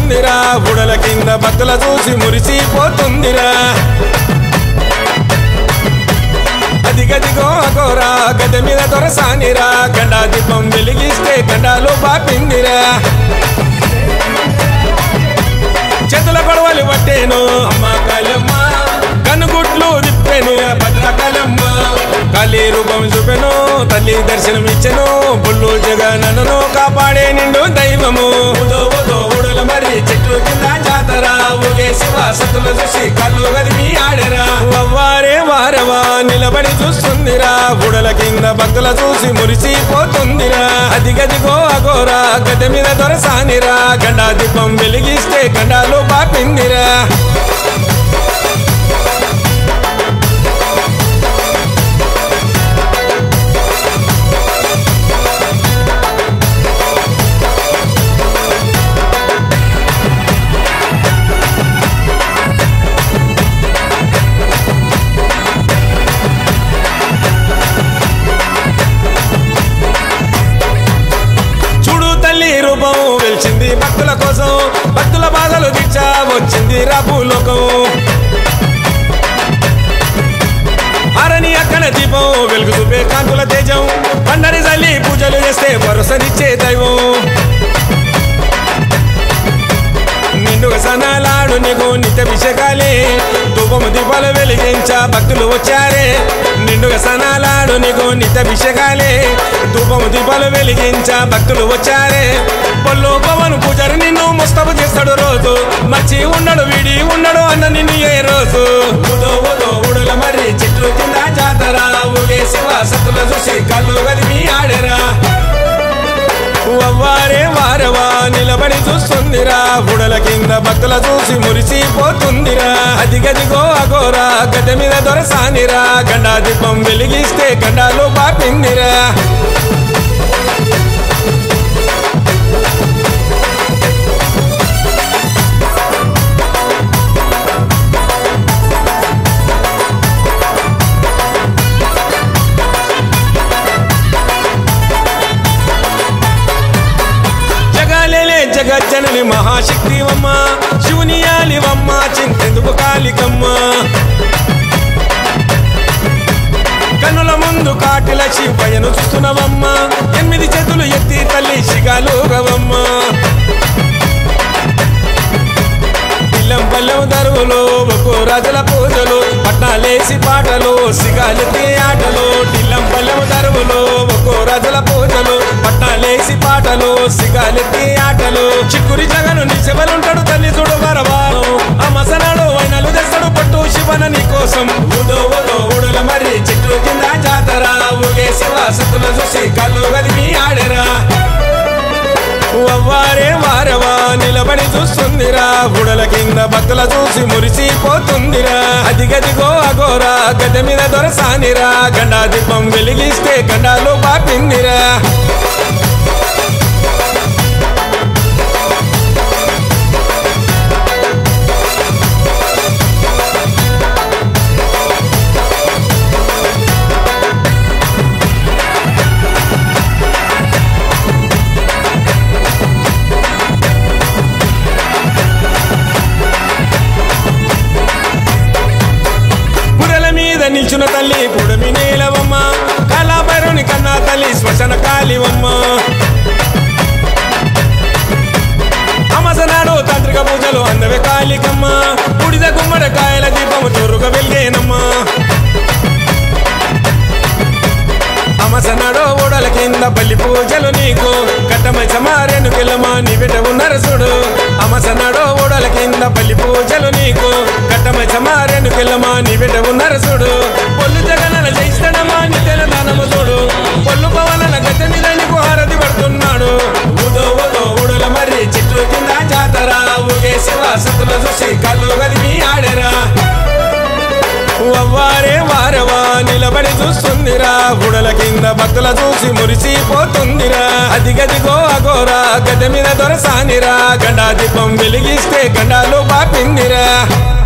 చూస్తుందిరా బుడల కింద భక్తుల చూసి మురిసిపోతుందిరా అదిగదిగో అగోరా గద మీద దొరసానిరా గండా దీపం వెలిగిస్తే గండాలు బాపిందిరా చేతుల గొడవలు పట్టేను అమ్మ కాళమ్మ కనుగుట్లు తిప్పాను భద్రకాళమ్మ కాళీ రూపం చూపెను తల్లి దర్శనం ఇచ్చెను బుల్లు జగనను కాపాడే నిండు దైవము ఉదో ఉదో ఉడుల మరి చెట్టు కింద జాతర ఊగే శివ సతులు చూసి కళ్ళు గదిమి ఆడరా వారే వారవా నిలబడి చూస్తుందిరా బుడల కింద భక్తుల చూసి మురిసిపోతుందిరా అదిగదిగో అగోరా గడ్డ మీద దొరసానిరా గండా దీపం వెలిగిస్తే గండాలు బాపిందిరా చూడు తల్లి రూపం వెలిచింది భక్తుల కోసం భక్తుల బాధలు దీక్ష వచ్చింది రాపులోకం ఆరని అక్కన దీపం వెలుగు చూపే కాంతుల తేజం పండరి తల్లి పూజలు చేస్తే భరోసనిచ్చే దైవం నిండుగా సనాలాడు నీకు నిత్య అభిషేకాలే ధూపము దీపాలు వెలిగించ భక్తులు వచ్చారే నిండుగా సనాలాడు నీకు నిత్య అభిషేకాలే ధూపము దీపాలు వెలిగించ భక్తులు వచ్చారే పళ్ళు పవన్ పూజారి నిన్ను ముస్తపు చేస్తాడు రోజు మర్చి ఉండడు వీడి ఉండడు అన్న నిన్ను ఏ రోజు ఉదో ఉదో ఉడుల మరి చెట్టు కింద జాతర ఊగే శివ సత్తుల చూసి కళ్ళు గదిమి ఆడరా వారే వారవా నిలబడి చూస్తుందిరా బుడల కింద భక్తుల చూసి మురిసిపోతుందిరా అదిగదిగో అగోరా గడ్డ మీద దొరసానిరా గండా దీపం వెలిగిస్తే గండాలు బాపిందిరా జగాలేలే జగజ్జనని మహాశక్తివమ్మ శివుని యాలివమ్మ చింతెందుకు కాలికమ్మ కన్నుల ముందు కాటిల శివయ్యను చూస్తున్నవమ్మ ఎనిమిది చేతులు ఎత్తి తల్లి శిగాలుగవమ్మ పిల్లం పల్లెం దరువులు ఒక్కో రాజుల పూజలు పట్నాలేసి పాటలు సిగాలెత్తి ఆటలు టిల్లం పల్లెం దరువులు ఒక్కో రాజుల పూజలు పట్నాలేసి పాటలు సిగాలెత్తి ఆటలు చిక్కురి జగను నీ శివలుంటాడు తల్లి చూడు వరవారు ఆ మసనాడు వైనలు తెస్తాడు పట్టు శివన నీ కోసం ఉదో ఉదో ఉడుల మరి చెట్టు కింద జాతర ఊగే శివ సత్తులు చూసి కళ్ళు గదిమి ఆడరా వారే వారవా నిలబడి చూస్తుందిరా బుడల కింద భక్తుల చూసి మురిసిపోతుందిరా అదిగదిగో అగోరా గడ్డ మీద దొరసానిరా గండా దీపం వెలిగిస్తే గండాలు బాపిందిరా పురల మీద నిల్చున్న తల్లి పుడమి నీలవమ్మ కళాభైరుని కన్నా తల్లి శ్మశాన కాలివమ్మ అమసనాడు తాంత్రిక పూజలు అందవే కాళికమ్మ బుడిద గుమ్మడ కాయల దీపము చొరుగా వెలిగేనమ్మా అమసనాడో ఓడల కింద బల్లి పూజలు నీకు కట్టమై సమారేను కెళ్ళమా నీ బిడ్డ నరసుడు అమసనాడో ఓడల కింద బల్లి పూజలు నీకు కట్టమై సమారేను కెళ్ళమా నీ బిడ్డ నరసుడు పొల్లు జగనన జయిస్తాడమా నీ తెలంగాణము చూడు పొల్లు పవనన గడ్డ మీద నీకు హారతి పడుతున్నాడు ఉదో ఉదో ఉడుల మరి చెట్టు కింద జాతర ఊగే శివ సతుల చూసి కళ్ళు గదిమి ఆడరా వారే వారవా నిలబడి చూస్తుందిరా బుడల కింద భక్తుల చూసి మురిసిపోతుందిరా అదిగదిగో అగోరా గడ్డ మీద దొరసానిరా గండా దీపం వెలిగిస్తే గండాలు బాపిందిరా